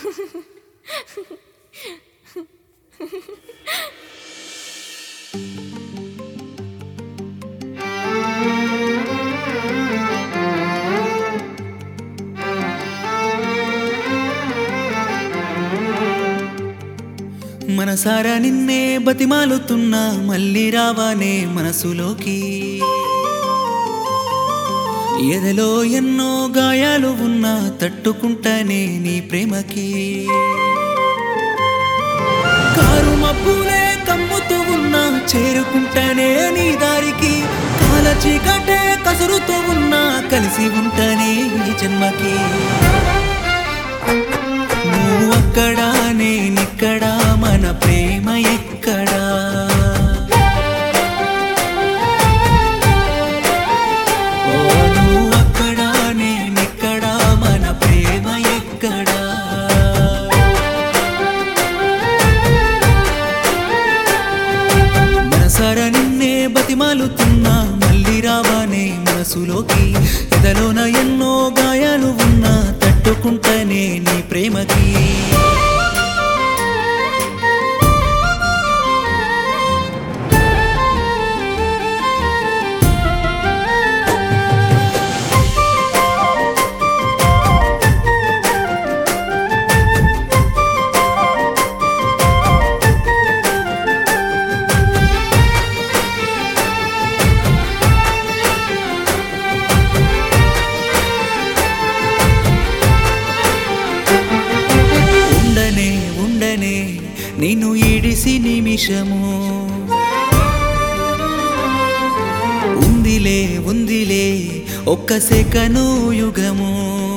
మనసారా నిన్నే బతిమాలుతున్నా మళ్ళీ రావానే మనసులోకి ఎదలో ఎన్నో గాయాలు ఉన్నా తట్టుకుంటానే నీ ప్రేమకి కారు మబ్బులే కమ్ముతూ ఉన్నా చేరుకుంటానే నీ దారికి కాల చీకటే కసురుతూ ఉన్నా కలిసి ఉంటానే ఈ జన్మకి నువ్వు అక్కడా నేనిక్కడా మన ప్రేమ ఎక్కడా ఓ నువ్వు అక్కడా నేనిక్కడా మన ప్రేమ ఎక్కడా మనసారా నిన్నే బతిమాలుతున్నా మళ్ళీ రావానే మనసులోకి ఎదలోన ఎన్నో గాయాలు ఉన్నా తట్టుకుంటానే నీ ప్రేమకి ఉండనే ఉండనే నిన్ను ఈడిసి నిమిషము ఉందిలే ఉందిలే ఒక్క సెకను యుగము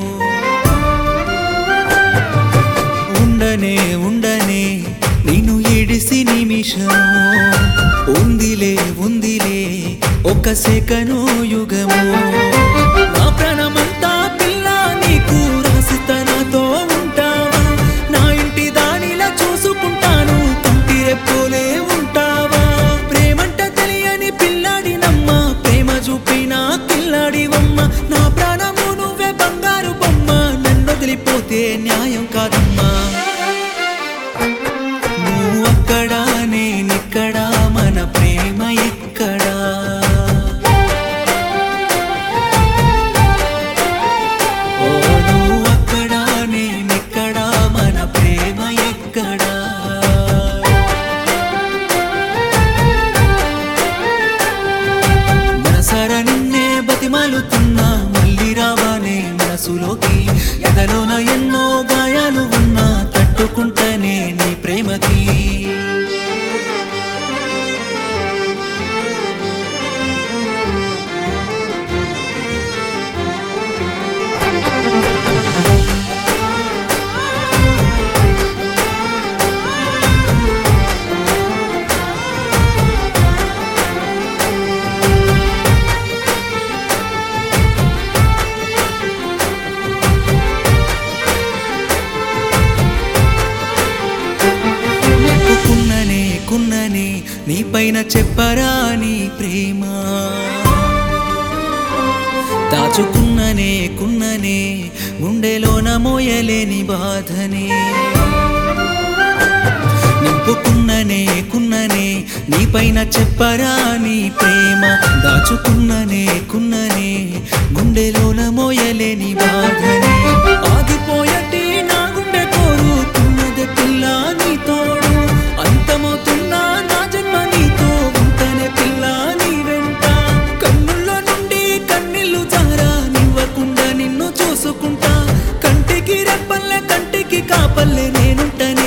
ఉండనే ఉండనే నిన్ను ఈడిసి నిమిషము ఉందిలే ఉందిలే ఒక్క సెకను యుగము నా ప్రాణమంతా పిల్ల నీకు రాసితనతో ఉంటావా నా ఇంటి దానిలా చూసుకుంటాను కంటి రెప్పోలే ఉంటావా ప్రేమంట తెలియని పిల్లాడినమ్మ ప్రేమ చూపిన పిల్లాడివమ్మ నా ప్రాణము నువ్వే బంగారు బొమ్మ నన్ను వదిలిపోతే న్యాయం కాదమ్మా నువ్వు అక్కడా నేనిక్కడా మన ప్రేమ ఎక్కడా ఓ నువ్వు అక్కడా నేనిక్కడా మన ప్రేమ ఎక్కడా మనసారా నిన్నే బతిమాలుతున్నా మళ్ళీ రావానే మనసులోకి ఎదలోన ఎన్నో గాయాలు ఉన్నా తట్టుకుంటానే నీ ప్రేమకి కున్ననే కున్ననే నీ పైన చెప్పరా నీ ప్రేమ దాచుకున్ననే కున్ననే గుండెలోన మోయలేని బాధనే నింపుకున్ననే కున్ననే నీ పైన చెప్పరా నీ ప్రేమ దాచుకున్ననే కున్ననే గుండెలోన మోయలేని బాధనే ఆగిపోయటి నా గుండె కోరుతున్నది పిల్ల నీ తోడు అంతమవుతున్నా నా జన్మ నీతో ఉంటనే పిల్ల నీ వెంట కన్నుల్లో నుండి కన్నీళ్లు జారా నివ్వకుండా నిన్ను చూసుకుంటా కంటికి రెప్పల్లే కంటికి కాపల్లే నేనుంటనే